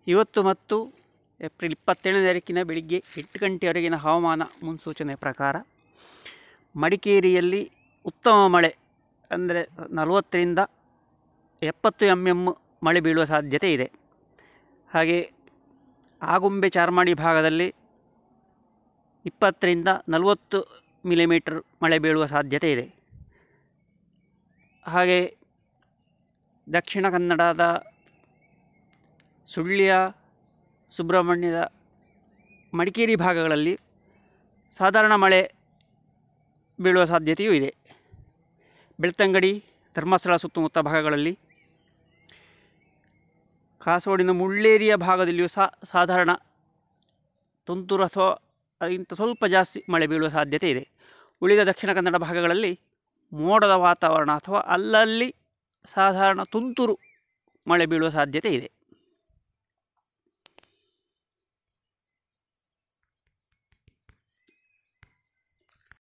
ಇವತ್ತು ಮತ್ತು ಏಪ್ರಿಲ್ ಇಪ್ಪತ್ತೇಳನೇ ತಾರೀಕಿನ ಬೆಳಿಗ್ಗೆ ಎಂಟು ಗಂಟೆಯವರೆಗಿನ ಹವಾಮಾನ ಮುನ್ಸೂಚನೆ ಪ್ರಕಾರ ಮಡಿಕೇರಿಯಲ್ಲಿ ಉತ್ತಮ ಮಳೆ ಅಂದರೆ ನಲವತ್ತರಿಂದ ಎಪ್ಪತ್ತು ಎಮ್ ಎಮ್ ಮಳೆ ಬೀಳುವ ಸಾಧ್ಯತೆ ಇದೆ ಹಾಗೆ ಆಗುಂಬೆ ಚಾರ್ಮಾಡಿ ಭಾಗದಲ್ಲಿ ಇಪ್ಪತ್ತರಿಂದ ನಲವತ್ತು ಮಿಲಿಮೀಟರ್ ಮಳೆ ಬೀಳುವ ಸಾಧ್ಯತೆ ಇದೆ ಹಾಗೆ ದಕ್ಷಿಣ ಕನ್ನಡದ ಸುಳ್ಯ ಸುಬ್ರಹ್ಮಣ್ಯದ ಮಡಿಕೇರಿ ಭಾಗಗಳಲ್ಲಿ ಸಾಧಾರಣ ಮಳೆ ಬೀಳುವ ಸಾಧ್ಯತೆಯೂ ಇದೆ ಬೆಳ್ತಂಗಡಿ ಧರ್ಮಸ್ಥಳ ಸುತ್ತಮುತ್ತ ಭಾಗಗಳಲ್ಲಿ ಕಾಸರಗೋಡಿನ ಮುಳ್ಳೇರಿಯ ಭಾಗದಲ್ಲಿಯೂ ಸಹ ಸಾಧಾರಣ ತುಂತುರು ಅಥವಾ ಅದಕ್ಕಿಂತ ಸ್ವಲ್ಪ ಜಾಸ್ತಿ ಮಳೆ ಬೀಳುವ ಸಾಧ್ಯತೆ ಇದೆ ಉಳಿದ ದಕ್ಷಿಣ ಕನ್ನಡ ಭಾಗಗಳಲ್ಲಿ ಮೋಡದ ವಾತಾವರಣ ಅಥವಾ ಅಲ್ಲಲ್ಲಿ ಸಾಧಾರಣ ತುಂತುರು ಮಳೆ ಬೀಳುವ ಸಾಧ್ಯತೆ ಇದೆ